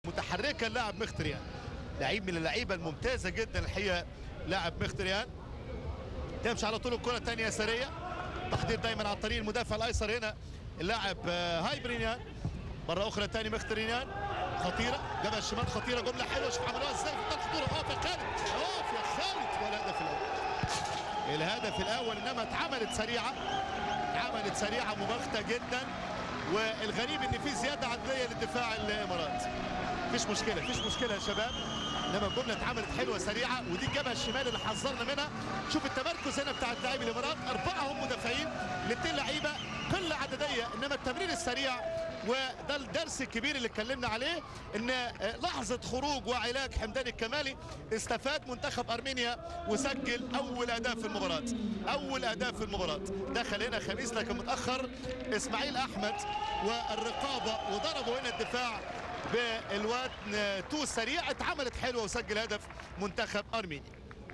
متحركه اللاعب مختريان لعيب من اللعيبه الممتازه جدا الحقيقه لاعب مختريان تمشي على طول الكره الثانيه يساريه تحضير دايما على الطريق المدافع الايسر هنا اللاعب آه، هايبرينيان مره اخرى ثاني مختريان خطيره جبهه الشمال خطيره جمله حلوه شوف عملوها ازاي في الخطوره اقف يا خالد اقف يا خالد ولا الهدف الاول الهدف الاول انما اتعملت سريعه اتعملت سريعه مباغته جدا والغريب ان في زياده عدديه للدفاع الامارات مفيش مشكله مفيش مشكله يا شباب انما الجمله اتعملت حلوه سريعه ودي الجبهه الشمال اللي حذرنا منها شوف التمركز هنا بتاع لاعبي الامارات اربعه هم مدافعين الاثنين لعيبه قله عدديه انما التمرير السريع وده الدرس الكبير اللي اتكلمنا عليه ان لحظه خروج وعلاج حمدان الكمالي استفاد منتخب ارمينيا وسجل اول اهداف في المباراه اول اهداف في المباراه دخل هنا خميس لكن متاخر اسماعيل احمد والرقابه وضربوا هنا الدفاع بالواد تو سريع اتعملت حلوه وسجل هدف منتخب ارمينيا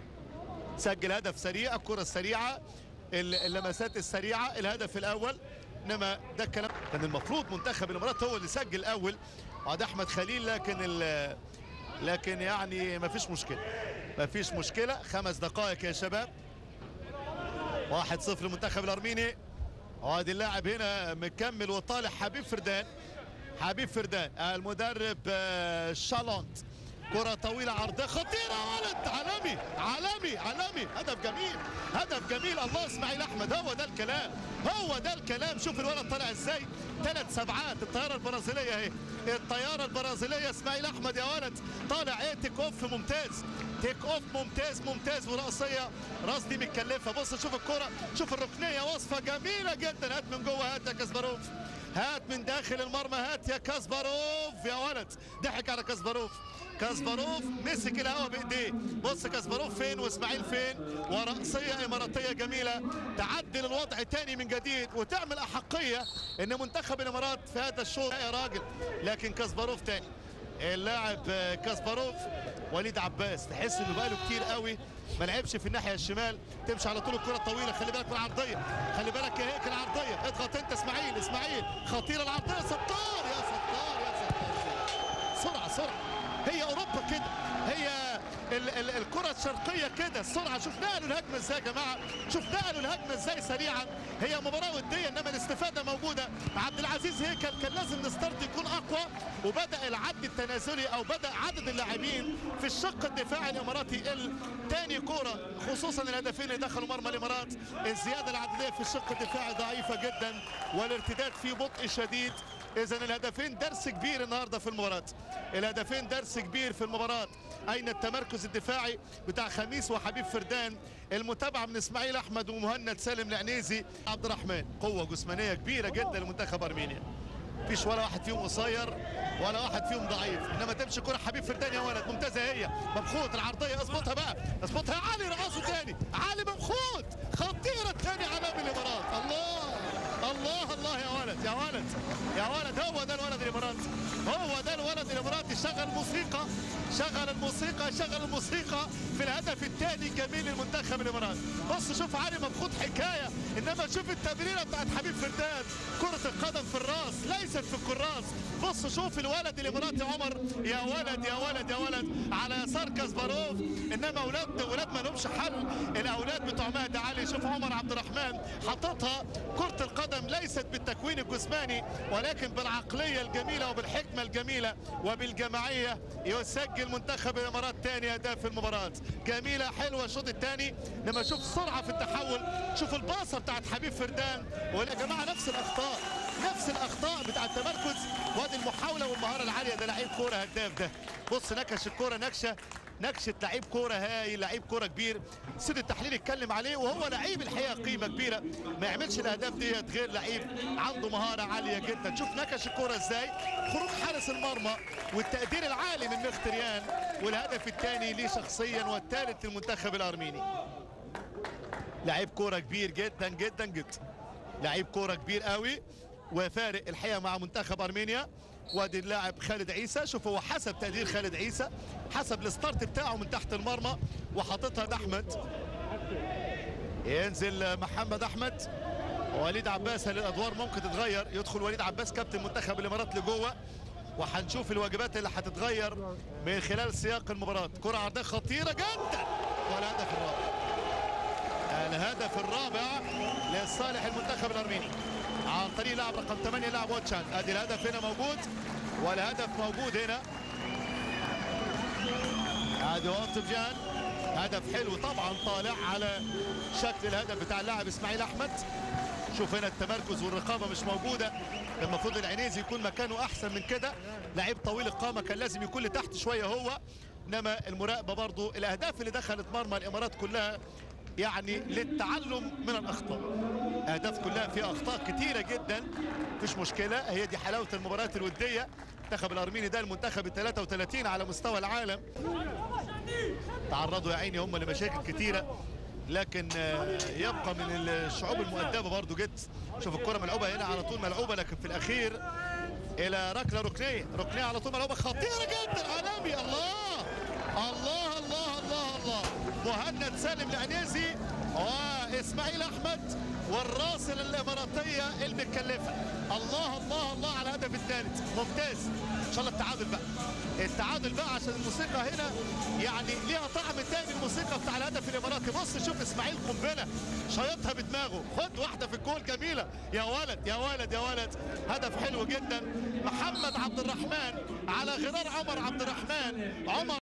سجل هدف سريع الكره السريعه اللمسات السريعه الهدف الاول انما ده الكلام كان المفروض منتخب الامارات هو اللي سجل الاول وعد احمد خليل لكن ال لكن يعني ما فيش مشكله ما فيش مشكله خمس دقائق يا شباب واحد صفر المنتخب الارميني وادي اللاعب هنا مكمل وطالع حبيب فردان حبيب فردان المدرب آه، شالونت كرة طويلة عرضية خطيرة ولد عالمي عالمي عالمي هدف جميل هدف جميل الله اسماعيل احمد هو ده الكلام هو ده الكلام شوف الولد طالع ازاي ثلاث سبعات الطيارة البرازيلية اهي الطيارة البرازيلية اسماعيل احمد يا ولد طالع ايه تيك اوف ممتاز تيك اوف ممتاز ممتاز ورأسية راس دي متكلفة بص شوف الكرة شوف الركنية وصفة جميلة جدا هات من جوه هات يا كاسباروف هات من داخل المرمى هات يا كاسباروف يا ولد ضحك على كاسباروف كاسباروف مسك الهوا بايديه بص كاسباروف فين واسماعيل فين ورأسية اماراتية جميلة تعدل الوضع تاني من جديد وتعمل احقية ان منتخب الامارات في هذا الشوط يا راجل لكن كاسباروف تاني اللاعب آه، كاسباروف وليد عباس تحس انه بقاله كتير قوي ما لعبش في الناحيه الشمال تمشي على طول الكره الطويله خلي بالك من العرضيه خلي بالك يا هيك العرضيه اضغط انت اسماعيل اسماعيل خطيره العرضيه ستار يا ستار يا ستار سرعه سرعه هي اوروبا كده هي ال ال الكره الشرقيه كده السرعه شوف نقلوا الهجمه ازاي يا جماعه شوف نقلوا الهجمه ازاي سريعا هي مباراه وديه انما الاستفاده موجوده عبد العزيز هيكل كان لازم الستارت يكون اقوى وبدا العد التنازلي او بدا عدد اللاعبين في الشق الدفاعي الاماراتي يقل تاني كوره خصوصا الهدفين اللي دخلوا مرمى الامارات الزياده العدديه في الشق الدفاعي ضعيفه جدا والارتداد فيه بطء شديد اذا الهدفين درس كبير النهارده في المباراه الهدفين درس كبير في المباراه اين التمركز الدفاعي بتاع خميس وحبيب فردان المتابعه من اسماعيل احمد ومهند سالم العنيزي عبد الرحمن قوه جسمانيه كبيره جدا لمنتخب ارمينيا مفيش ولا واحد فيهم قصير ولا واحد فيهم ضعيف انما تمشي كره حبيب فردان يا ولد ممتازه هي مبخوت العرضيه اظبطها بقى اظبطها يا علي رقصه تاني علي مبخوت خطيره تاني على الامارات الله الله الله يا ولد يا ولد يا ولد هو ده الولد الاماراتي هو ده الولد الاماراتي شغل موسيقى شغل الموسيقى شغل الموسيقى في الهدف الثاني الجميل للمنتخب الاماراتي بص شوف علي مبخوت حكايه انما شوف التمريره بتاعت حبيب فردان كره القدم في الراس ليست في الكراس بص شوف الولد الاماراتي عمر يا ولد يا ولد يا ولد على يسار كاسباروف انما اولاد اولاد ما لهمش حل الاولاد بتوع مهدي علي شوف عمر عبد الرحمن حطتها كره القدم ليست بالتكوين الجسماني ولكن بالعقليه الجميله وبالحكمه الجميله وبالجماعيه يسجل منتخب الامارات ثاني اهداف في المباراه جميله حلوه الشوط الثاني لما شوف سرعه في التحول شوف الباصه بتاعت حبيب فردان ويا جماعه نفس الاخطاء نفس الاخطاء بتاع التمركز وادي المحاوله والمهاره العاليه ده لعيب كوره هداف ده بص نكش الكوره نكشه نكشه لعيب كوره هاي لعيب كوره كبير سيد التحليل اتكلم عليه وهو لعيب الحقيقه قيمه كبيره ما يعملش الاهداف ديت غير لعيب عنده مهاره عاليه جدا شوف نكش الكوره ازاي خروج حارس المرمى والتقدير العالي من مختريان والهدف الثاني ليه شخصيا والثالث للمنتخب الارميني لعيب كوره كبير جدا جدا جدا لعيب كوره كبير قوي وفارق الحقيقه مع منتخب ارمينيا وادي اللاعب خالد عيسى شوف هو حسب تقدير خالد عيسى حسب الستارت بتاعه من تحت المرمى وحاططها لاحمد ينزل محمد احمد وليد عباس الادوار ممكن تتغير يدخل وليد عباس كابتن منتخب الامارات لجوه وهنشوف الواجبات اللي هتتغير من خلال سياق المباراة كرة عرضية خطيرة جدا والهدف الرابع الهدف الرابع لصالح المنتخب الارميني عن طريق لاعب رقم 8 لاعب واتشان ادي الهدف هنا موجود والهدف موجود هنا ادي واتفجان هدف حلو طبعا طالع على شكل الهدف بتاع اللاعب اسماعيل احمد شوف هنا التمركز والرقابه مش موجوده المفروض العنيزي يكون مكانه احسن من كده لعيب طويل القامه كان لازم يكون لتحت شويه هو انما المراقبه برضو الاهداف اللي دخلت مرمى الامارات كلها يعني للتعلم من الاخطاء اهداف كلها فيها اخطاء كتيره جدا مفيش مشكله هي دي حلاوه المباريات الوديه المنتخب الارميني ده المنتخب ال 33 على مستوى العالم تعرضوا يا عيني هم لمشاكل كتيره لكن آه، يبقى من الشعوب المؤدبه برضو جد شوف الكره ملعوبه هنا على طول ملعوبه لكن في الاخير الى ركله ركنيه ركنيه على طول ملعوبه خطيره جدا عالمي الله الله الله الله الله مهند سالم العنيزي واسماعيل احمد والراسل الاماراتيه المتكلفه الله الله الله على الهدف الثالث ممتاز ان شاء الله التعادل بقى التعادل بقى عشان الموسيقى هنا يعني ليها طعم تاني الموسيقى بتاع الهدف الاماراتي بص شوف اسماعيل قنبله شايطها بدماغه خد واحده في الجول جميله يا ولد يا ولد يا ولد هدف حلو جدا محمد عبد الرحمن على غرار عمر عبد الرحمن عمر